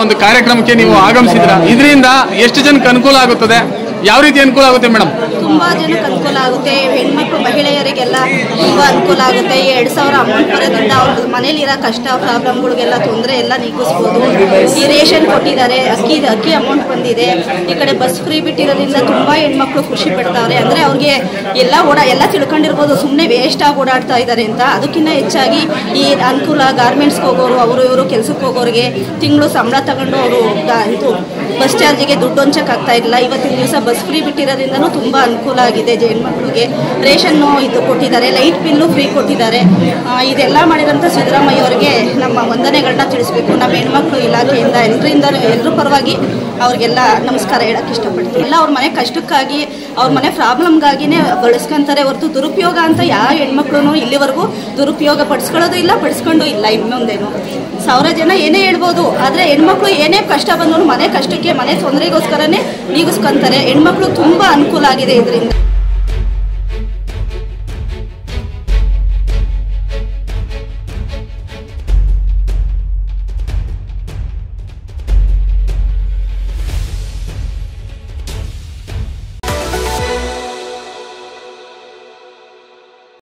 ಒಂದು ಕಾರ್ಯಕ್ರಮಕ್ಕೆ ನೀವು ಆಗಮಿಸಿದ್ರ ಇದರಿಂದ ಎಷ್ಟು ಜನಕ್ಕೆ ಅನುಕೂಲ ಆಗುತ್ತದೆ ಯಾವ ರೀತಿ ಅನುಕೂಲ ಆಗುತ್ತೆ ಮೇಡಮ್ ತುಂಬಾ ಜನಕ್ಕೆ ಅನುಕೂಲ ಆಗುತ್ತೆ ಹೆಣ್ಮಕ್ಳು ಮಹಿಳೆಯರಿಗೆಲ್ಲ ತುಂಬಾ ಅನುಕೂಲ ಆಗುತ್ತೆ ಈ ಎರಡ್ ಸಾವಿರ ಅಮೌಂಟ್ ಬರೋದ್ರಿಂದ ಅವ್ರ ಮನೇಲಿರೋ ಕಷ್ಟ ಪ್ರಾಬ್ಲಮ್ಗಳಿಗೆಲ್ಲ ತೊಂದರೆ ಎಲ್ಲ ನೀಗಿಸ್ಬೋದು ಈ ರೇಷನ್ ಕೊಟ್ಟಿದ್ದಾರೆ ಅಕ್ಕಿ ಅಕ್ಕಿ ಅಮೌಂಟ್ ಬಂದಿದೆ ಈ ಕಡೆ ಬಸ್ ಫ್ರೀ ಬಿಟ್ಟಿರೋದ್ರಿಂದ ತುಂಬಾ ಹೆಣ್ಮಕ್ಳು ಖುಷಿ ಪಡ್ತಾವ್ರೆ ಅಂದ್ರೆ ಅವ್ರಿಗೆ ಎಲ್ಲ ಓಡ ಎಲ್ಲ ತಿಳ್ಕೊಂಡಿರ್ಬೋದು ಸುಮ್ಮನೆ ವೇಸ್ಟ್ ಆಗಿ ಓಡಾಡ್ತಾ ಇದ್ದಾರೆ ಅಂತ ಅದಕ್ಕಿಂತ ಹೆಚ್ಚಾಗಿ ಈ ಅನುಕೂಲ ಗಾರ್ಮೆಂಟ್ಸ್ಗೆ ಹೋಗೋರು ಅವರು ಇವರು ಕೆಲ್ಸಕ್ಕೆ ಹೋಗೋರಿಗೆ ತಿಂಗಳು ಸಂಬಳ ತಗೊಂಡು ಅವರು ಇದು ಬಸ್ ಚಾರ್ಜಿಗೆ ದುಡ್ಡು ಹೊಂಚಕ್ ಆಗ್ತಾ ಇಲ್ಲ ಇವತ್ತಿನ ದಿವಸ ಬಸ್ ಫ್ರೀ ಬಿಟ್ಟಿರೋದ್ರಿಂದನೂ ತುಂಬಾ ಅನುಕೂಲ ಆಗಿದೆ ಹೆಣ್ಮಕ್ಳಿಗೆ ರೇಷನ್ನು ಇದು ಕೊಟ್ಟಿದ್ದಾರೆ ಲೈಟ್ ಬಿಲ್ಲು ಫ್ರೀ ಕೊಟ್ಟಿದ್ದಾರೆ ಆ, ಇದೆಲ್ಲ ಮಾಡಿದಂಥ ಸಿದ್ದರಾಮಯ್ಯ ಅವರಿಗೆ ನಮ್ಮ ವಂದನೆಗಳನ್ನ ತಿಳಿಸ್ಬೇಕು ನಮ್ಮ ಹೆಣ್ಮಕ್ಳು ಇಲಾಖೆಯಿಂದ ಎಲ್ಲರಿಂದ ಎಲ್ಲರ ಪರವಾಗಿ ಅವ್ರಿಗೆಲ್ಲ ನಮಸ್ಕಾರ ಹೇಳಕ್ ಇಷ್ಟಪಡ್ತೀನಿ ಎಲ್ಲ ಅವ್ರ ಮನೆ ಕಷ್ಟಕ್ಕಾಗಿ ಅವ್ರ ಮನೆ ಪ್ರಾಬ್ಲಮ್ಗಾಗಿನೇ ಬಳಸ್ಕೊಂತಾರೆ ಹೊರತು ದುರುಪಯೋಗ ಅಂತ ಯಾವ ಹೆಣ್ಮಕ್ಳು ಇಲ್ಲಿವರೆಗೂ ದುರುಪಯೋಗ ಪಡಿಸ್ಕೊಳ್ಳೋದು ಇಲ್ಲ ಪಡಿಸ್ಕೊಂಡು ಇಲ್ಲ ಇನ್ನೊಂದೇನು ಸಾವಿರ ಜನ ಏನೇ ಹೇಳ್ಬೋದು ಆದರೆ ಹೆಣ್ಮಕ್ಳು ಏನೇ ಕಷ್ಟ ಬಂದ್ರು ಮನೆ ಕಷ್ಟಕ್ಕೆ ಮನೆ ತೊಂದರೆಗೋಸ್ಕರನೇ ನೀಗಿಸ್ಕೊಂತಾರೆ ಹೆಣ್ಮಕ್ಳು ತುಂಬ ಅನುಕೂಲ ಆಗಿದೆ ಇದರಿಂದ